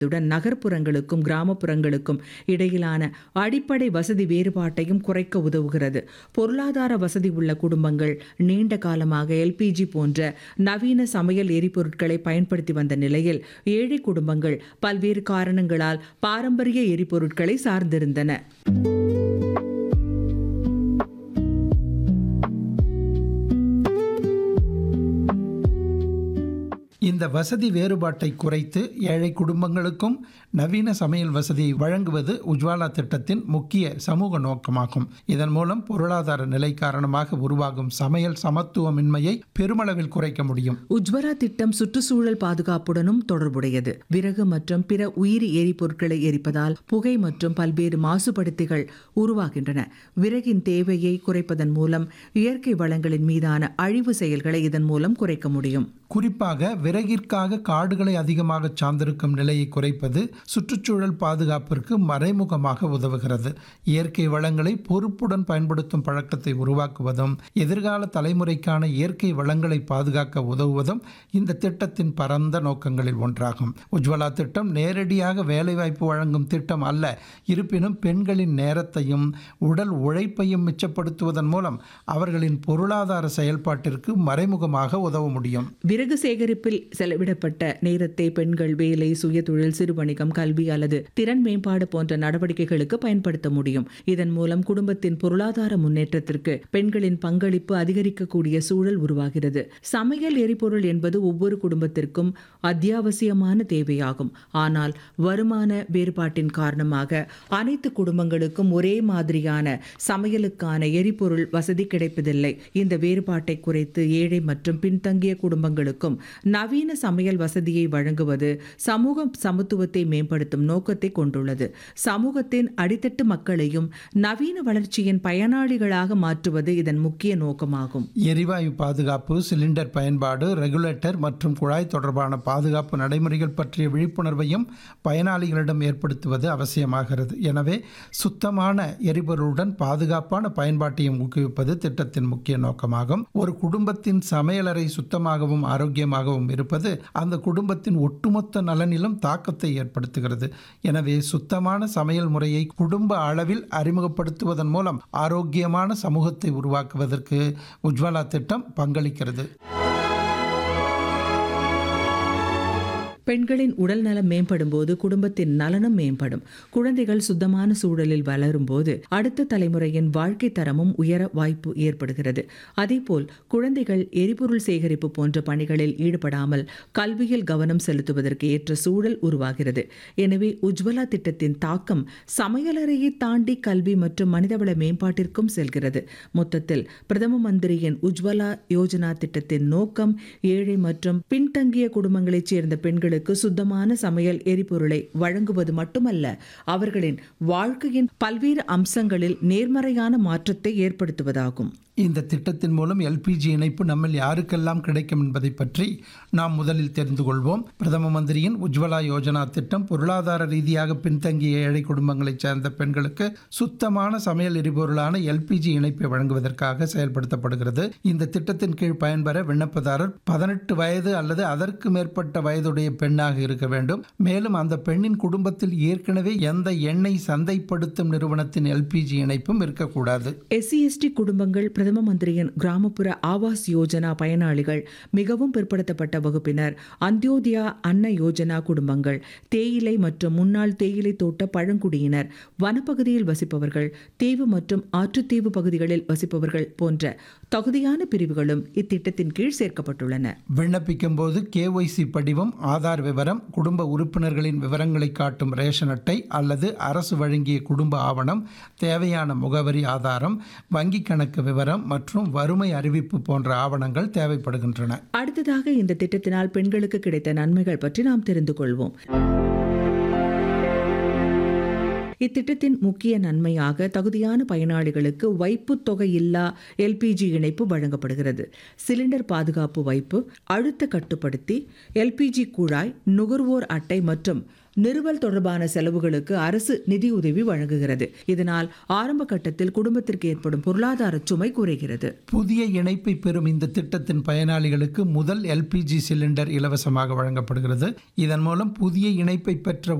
துடன் நகர்ப்புறங்களுக்கும் கிராமப்புறங்களுக்கும் இடையிலான அடிப்படை வசதி வேறுபாட்டையும் குறைக்க உதவுகிறது பொருளாதார வசதி உள்ள குடும்பங்கள் நீண்ட காலமாக எல்பிஜி போன்ற நவீன சமையல் எரிபொருட்களை பயன்படுத்தி வந்த நிலையில் ஏழை குடும்பங்கள் பல்வேறு காரணங்களால் பாரம்பரிய எரிபொருட்களை சார்ந்திருந்தன இந்த வசதி வேறுபாட்டை குறைத்து ஏழை குடும்பங்களுக்கும் நவீன சமையல் வசதியை வழங்குவது உஜ்வாலா திட்டத்தின் முக்கிய சமூக நோக்கமாகும் இதன் மூலம் பொருளாதார நிலை காரணமாக உருவாகும் சமையல் சமத்துவமின்மையை பெருமளவில் குறைக்க முடியும் உஜ்வலா திட்டம் சுற்றுச்சூழல் பாதுகாப்புடனும் தொடர்புடையது விறகு மற்றும் பிற உயிரி எரிபொருட்களை எரிப்பதால் புகை மற்றும் பல்வேறு மாசுபடுத்திகள் உருவாகின்றன விறகின் தேவையை குறைப்பதன் மூலம் இயற்கை வளங்களின் மீதான அழிவு செயல்களை இதன் மூலம் குறைக்க முடியும் குறிப்பாக விறகிற்காக காடுகளை அதிகமாக சார்ந்திருக்கும் நிலையை குறைப்பது சுற்றுச்சூழல் பாதுகாப்பிற்கு மறைமுகமாக உதவுகிறது இயற்கை வளங்களை பொறுப்புடன் பயன்படுத்தும் பழக்கத்தை உருவாக்குவதும் எதிர்கால தலைமுறைக்கான இயற்கை வளங்களை பாதுகாக்க உதவுவதும் இந்த திட்டத்தின் பரந்த நோக்கங்களில் ஒன்றாகும் உஜ்வலா திட்டம் நேரடியாக வேலைவாய்ப்பு வழங்கும் திட்டம் அல்ல இருப்பினும் பெண்களின் நேரத்தையும் உடல் உழைப்பையும் மிச்சப்படுத்துவதன் மூலம் அவர்களின் பொருளாதார செயல்பாட்டிற்கு மறைமுகமாக உதவ முடியும் விறகு சேகரிப்பில் செலவிடப்பட்ட நேரத்தை பெண்கள் வேலை சுயதொழில் சிறுவணிகம் கல்வி அல்லது திறன் மேம்பாடு போன்ற நடவடிக்கைகளுக்கு பயன்படுத்த முடியும் இதன் மூலம் குடும்பத்தின் பொருளாதார முன்னேற்றத்திற்கு பெண்களின் பங்களிப்பு அதிகரிக்கக்கூடிய சூழல் உருவாகிறது சமையல் எரிபொருள் என்பது ஒவ்வொரு குடும்பத்திற்கும் அத்தியாவசியமான தேவையாகும் ஆனால் வருமான வேறுபாட்டின் காரணமாக அனைத்து குடும்பங்களுக்கும் ஒரே மாதிரியான சமையலுக்கான எரிபொருள் வசதி கிடைப்பதில்லை இந்த வேறுபாட்டை குறைத்து ஏழை மற்றும் பின்தங்கிய குடும்பங்களுக்கும் நவீன சமையல் வசதியை வழங்குவது சமூக சமத்துவத்தை மேம்படுத்தும் நோக்கத்தை கொண்டுள்ளது சமூகத்தின் அடித்தட்டு மக்களையும் நவீன வளர்ச்சியின் பயனாளிகளாக மாற்றுவது இதன் முக்கிய நோக்கமாகும் எரிவாயு பாதுகாப்பு சிலிண்டர் பயன்பாடு ரெகுலேட்டர் மற்றும் குழாய் தொடர்பான பாதுகாப்பு நடைமுறைகள் பற்றிய விழிப்புணர்வையும் பயனாளிகளிடம் ஏற்படுத்துவது அவசியமாகிறது எனவே சுத்தமான எரிபொருளுடன் பாதுகாப்பான பயன்பாட்டையும் ஊக்குவிப்பது திட்டத்தின் முக்கிய நோக்கமாகும் ஒரு குடும்பத்தின் சமையலறை சுத்தமாகவும் ஆரோக்கியமாகவும் இருப்பது அந்த குடும்பத்தின் ஒட்டுமொத்த நலனிலும் தாக்கத்தை ஏற்படுத்துகிறது எனவே சுத்தமான சமையல் முறையை குடும்ப அளவில் அறிமுகப்படுத்துவதன் மூலம் ஆரோக்கியமான சமூகத்தை உருவாக்குவதற்கு உஜ்வாலா திட்டம் பங்களிக்கிறது பெண்களின் உடல் நலம் மேம்படும் போது குடும்பத்தின் நலனும் மேம்படும் குழந்தைகள் சுத்தமான சூழலில் வளரும் போது அடுத்த தலைமுறையின் வாழ்க்கை தரமும் உயர வாய்ப்பு ஏற்படுகிறது அதேபோல் குழந்தைகள் எரிபொருள் சேகரிப்பு போன்ற பணிகளில் ஈடுபடாமல் கல்வியில் கவனம் செலுத்துவதற்கு ஏற்ற சூழல் உருவாகிறது எனவே உஜ்வலா திட்டத்தின் தாக்கம் சமையலறையை தாண்டி கல்வி மற்றும் மனிதவள மேம்பாட்டிற்கும் செல்கிறது மொத்தத்தில் பிரதம மந்திரியின் உஜ்வலா யோஜனா திட்டத்தின் நோக்கம் ஏழை மற்றும் பின்தங்கிய குடும்பங்களைச் சேர்ந்த பெண்களுக்கு சுத்தமான சமையல் எரிபொருளை வழங்குவது மட்டுமல்ல அவர்களின் வாழ்க்கையின் பல்வேறு அம்சங்களில் நேர்மறையான மாற்றத்தை ஏற்படுத்துவதாகும் இந்த திட்டத்தின் மூலம் எல்பிஜி இணைப்பு நம்மில் யாருக்கெல்லாம் கிடைக்கும் என்பதை பற்றி நாம் முதலில் தெரிந்து கொள்வோம் பிரதம மந்திரியின் உஜ்வலா யோஜனா திட்டம் பொருளாதார ரீதியாக பின்தங்கிய ஏழை குடும்பங்களைச் சேர்ந்த பெண்களுக்கு சுத்தமான சமையல் எரிபொருளான எல்பிஜி இணைப்பை வழங்குவதற்காக செயல்படுத்தப்படுகிறது இந்த திட்டத்தின் கீழ் பயன்பெற விண்ணப்பதாரர் பதினெட்டு வயது அல்லது அதற்கு மேற்பட்ட வயதுடைய பெண்ணாக இருக்க வேண்டும் மேலும் அந்த பெண்ணின் குடும்பத்தில் ஏற்கனவே எந்த எண்ணெய் சந்தைப்படுத்தும் நிறுவனத்தின் எல்பிஜி இணைப்பும் இருக்கக்கூடாது எஸ்சி எஸ்டி குடும்பங்கள் பிரதம மந்திரியின் கிராமப்புற ஆவாஸ் யோஜனா பயனாளிகள் மிகவும் பிற்படுத்தப்பட்ட வகுப்பினர் அந்தியோதயா அன்ன யோஜனா குடும்பங்கள் தேயிலை மற்றும் முன்னாள் தேயிலை தோட்ட பழங்குடியினர் வனப்பகுதியில் வசிப்பவர்கள் தீவு மற்றும் ஆற்றுத்தீவு பகுதிகளில் வசிப்பவர்கள் போன்ற தகுதியான பிரிவுகளும் இத்திட்டத்தின் கீழ் சேர்க்கப்பட்டுள்ளன விண்ணப்பிக்கும் போது கேஒய்சி படிவம் ஆதார் விவரம் குடும்ப உறுப்பினர்களின் விவரங்களை காட்டும் ரேஷன் அட்டை அல்லது அரசு வழங்கிய குடும்ப ஆவணம் தேவையான முகவரி ஆதாரம் வங்கி கணக்கு விவரம் மற்றும் வறுமை அறிவிப்பு போன்ற ஆவணங்கள் தேவைப்படுகின்றன அடுத்ததாக இந்த திட்டத்தினால் பெண்களுக்கு கிடைத்த நன்மைகள் பற்றி நாம் தெரிந்து கொள்வோம் இத்திட்டத்தின் முக்கிய நன்மையாக தகுதியான பயனாளிகளுக்கு வைப்புத் தொகை இல்லா எல்பிஜி இணைப்பு வழங்கப்படுகிறது சிலிண்டர் பாதுகாப்பு வைப்பு அழுத்த கட்டுப்படுத்தி எல்பிஜி குழாய் நுகர்வோர் அட்டை மற்றும் நிறுவல் தொடர்பான செலவுகளுக்கு அரசு நிதியுதவி வழங்குகிறது இதனால் ஆரம்ப கட்டத்தில் குடும்பத்திற்கு ஏற்படும் பொருளாதார சுமை குறைகிறது புதிய இணைப்பை பெறும் இந்த திட்டத்தின் பயனாளிகளுக்கு முதல் எல்பிஜி சிலிண்டர் இலவசமாக வழங்கப்படுகிறது இதன் மூலம் புதிய இணைப்பை பெற்ற